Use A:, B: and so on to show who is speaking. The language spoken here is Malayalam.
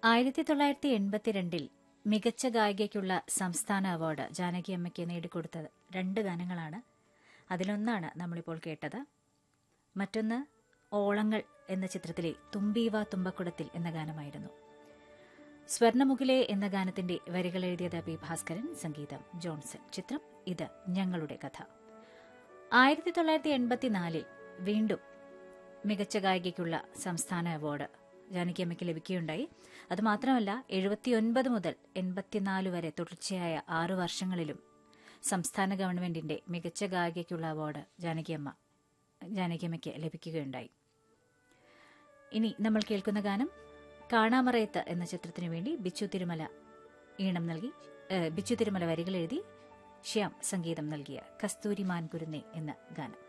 A: ആയിരത്തി തൊള്ളായിരത്തി എൺപത്തിരണ്ടിൽ മികച്ച ഗായികയ്ക്കുള്ള സംസ്ഥാന അവാർഡ് ജാനകി അമ്മയ്ക്ക് നേടിക്കൊടുത്തത് രണ്ട് ഗാനങ്ങളാണ് അതിലൊന്നാണ് നമ്മളിപ്പോൾ കേട്ടത് മറ്റൊന്ന് ഓളങ്ങൾ എന്ന ചിത്രത്തിലെ തുമ്പീവ തുമ്പക്കുടത്തിൽ എന്ന ഗാനമായിരുന്നു സ്വർണമുഖിലെ എന്ന ഗാനത്തിന്റെ വരികൾ എഴുതിയത് പി ഭാസ്കരൻ സംഗീതം ജോൺസൺ ചിത്രം ഇത് ഞങ്ങളുടെ കഥ ആയിരത്തി തൊള്ളായിരത്തി എൺപത്തിനാലിൽ വീണ്ടും മികച്ച ഗായികയ്ക്കുള്ള സംസ്ഥാന അവാർഡ് ജാനകിയമ്മയ്ക്ക് ലഭിക്കുകയുണ്ടായി അതുമാത്രമല്ല എഴുപത്തിയൊൻപത് മുതൽ എൺപത്തിനാല് വരെ തുടർച്ചയായ ആറു വർഷങ്ങളിലും സംസ്ഥാന ഗവൺമെന്റിന്റെ മികച്ച ഗായികയ്ക്കുള്ള അവാർഡ് ജാനകിയമ്മ ജാനകിയമ്മയ്ക്ക് ലഭിക്കുകയുണ്ടായി ഇനി നമ്മൾ കേൾക്കുന്ന ഗാനം കാണാമറയത്ത് എന്ന ചിത്രത്തിനു വേണ്ടി ബിച്ചു തിരുമല ഈണം നൽകി ഏഹ്, ബിച്ചു തിരുമല വരികൾ എഴുതി ശ്യാം സംഗീതം നൽകിയ കസ്തൂരി മാൻ കുരുന്നേ എന്ന ഗാനം